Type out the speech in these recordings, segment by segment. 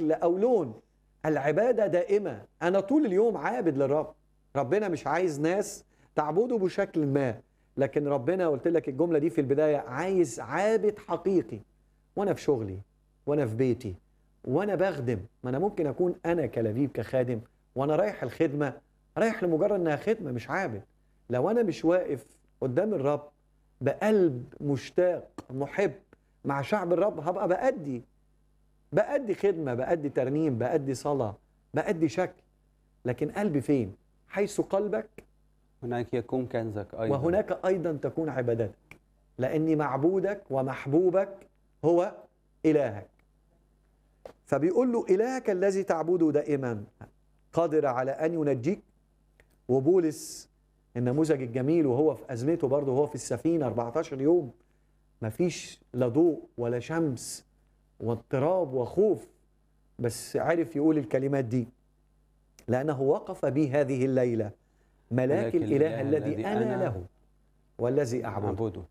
شكل او لون العباده دائمه انا طول اليوم عابد للرب ربنا مش عايز ناس تعبده بشكل ما لكن ربنا قلت لك الجمله دي في البدايه عايز عابد حقيقي وانا في شغلي وانا في بيتي وانا بخدم ما انا ممكن اكون انا كلبيب كخادم وانا رايح الخدمه رايح لمجرد انها خدمه مش عابد لو انا مش واقف قدام الرب بقلب مشتاق محب مع شعب الرب هبقى بأدي بأدي خدمة بأدي ترنيم بأدي صلاة بأدي شكل لكن قلبي فين حيث قلبك هناك يكون كنزك ايضا وهناك أيضا تكون عبادتك لأن معبودك ومحبوبك هو إلهك فبيقول له إلهك الذي تعبده دائما قادر على أن ينجيك وبولس النموذج الجميل وهو في أزمته برضه وهو في السفينة 14 يوم مفيش لا ضوء ولا شمس واضطراب وخوف بس عرف يقول الكلمات دي لأنه وقف بي هذه الليلة ملاك ملاك الإله الإله الذي الذي أنا أنا له والذي أعبده معبوده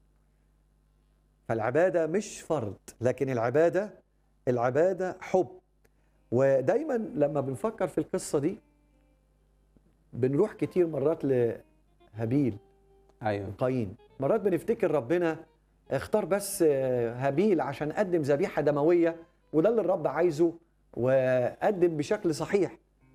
فالعبادة مش فرض لكن العبادة العبادة حب ودايما لما بنفكر في القصة دي بنروح كتير مرات لهابيل ايوه قايين مرات بنفتكر ربنا اختار بس هابيل عشان قدم ذبيحة دموية وده اللي الرب عايزه وقدم بشكل صحيح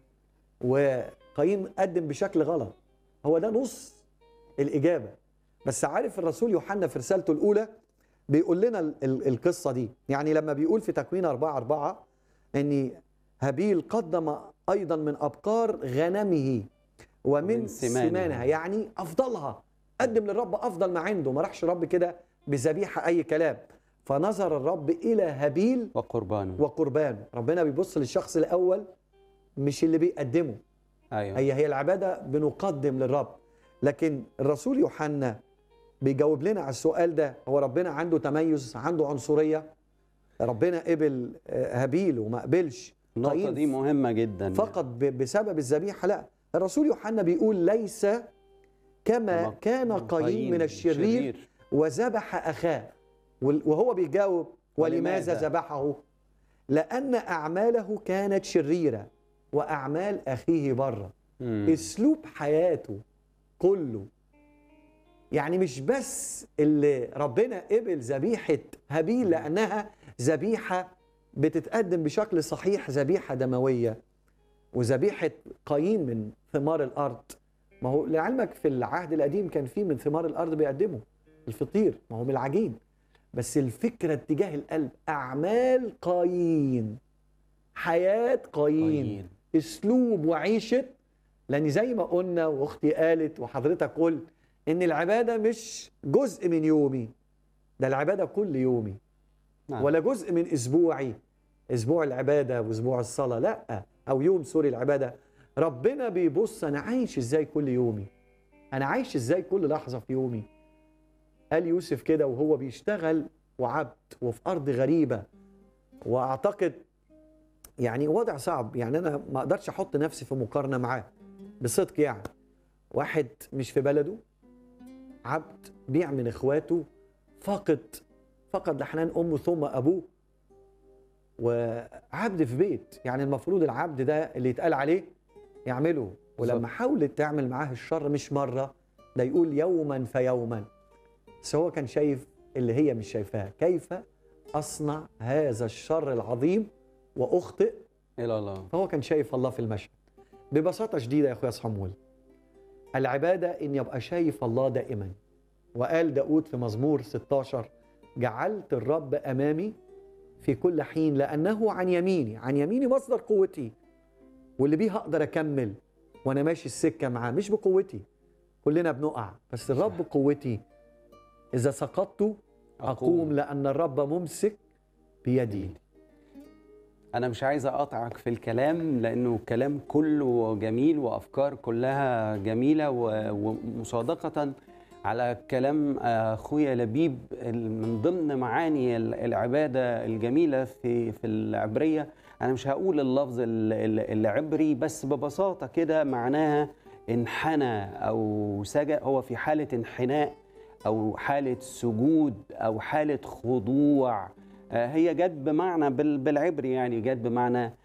وقايين قدم بشكل غلط هو ده نص الإجابة بس عارف الرسول يوحنا في رسالته الأولى بيقول لنا ال- ال- القصة دي يعني لما بيقول في تكوين أربعة أربعة أن هابيل قدم أيضا من أبقار غنمه ومن ومن سمانها. سمانها يعني أفضلها قدم للرب أفضل ما عنده ما راحش الرب كده بذبيحة أي كلام فنظر الرب إلى هابيل وقربانه وقربانه ربنا بيبص للشخص الأول مش اللي بيقدمه ايوه هي هي العبادة بنقدم للرب لكن الرسول يوحنا بيجاوب لنا على السؤال ده هو ربنا عنده تميز عنده عنصرية ربنا قبل آه، هابيل وما قبلش النقطه قايين دي مهمه جدا فقط ب- بسبب الذبيحة لا الرسول يوحنا بيقول ليس كما كما كان قايين من الشرير وذبح أخاه وال- وهو بيجاوب ولماذا ولماذا؟ ذبحه لأن أعماله كانت شريرة وأعمال أخيه بره مم. اسلوب حياته كله يعني مش بس اللي ربنا قبل ذبيحه هابيل لانها ذبيحه بتتقدم بشكل صحيح ذبيحه دمويه وذبيحه قايين من ثمار الارض ما هو لعلمك في العهد القديم كان في من ثمار الارض بيقدموا الفطير ما هو من العجين بس الفكره اتجاه القلب اعمال قايين حياه قايين قايين. اسلوب وعيشه لان زي ما قلنا واختي قالت وحضرتك قلت ان العباده مش جزء من يومي ده العباده كل يومي نعم. ولا جزء من اسبوعي اسبوع العباده واسبوع الصلاه لا او يوم سوري العباده ربنا بيبص انا عايش ازاي كل يومي انا عايش ازاي كل لحظه في يومي قال يوسف كده وهو بيشتغل وعبد وفي ارض غريبه واعتقد يعني وضع صعب يعني انا ما اقدرش احط نفسي في مقارنه معاه بصدق يعني واحد مش في بلده عبد بيع من اخواته فقد فقد لحنان امه ثم ابوه وعبد في بيت يعني المفروض العبد ده اللي يتقال عليه يعمله ولما بالظبط. حاولت تعمل معاه الشر مش مره ده يقول يوما فيوما بس هو كان شايف اللي هي مش شايفاه كيف اصنع هذا الشر العظيم واخطئ الى الله فهو كان شايف الله في المشهد ببساطة شديدة يا أخويا صمويل العبادة إن يبقى شايف الله دائما وقال داود في مزمور 16 جعلت الرب أمامي في كل حين لأنه عن يميني عن يميني مصدر قوتي واللي بيه هقدر أكمل وأنا ماشي السكة معاه مش بقوتي كلنا بنقع بس الرب قوتي إذا سقطت أقوم لأن الرب ممسك بيدي انا مش عايز اقاطعك في الكلام لانه الكلام كله جميل وافكار كلها جميله و- ومصادقه على كلام اخويا لبيب من ضمن معاني ال- العباده الجميله في في العبريه انا مش هقول اللفظ ال- ال- العبري بس ببساطه كده معناها انحنى او سجد هو في حاله انحناء او حاله سجود او حاله خضوع آه، هي جت بمعنى بال- بالعبري يعني جت بمعنى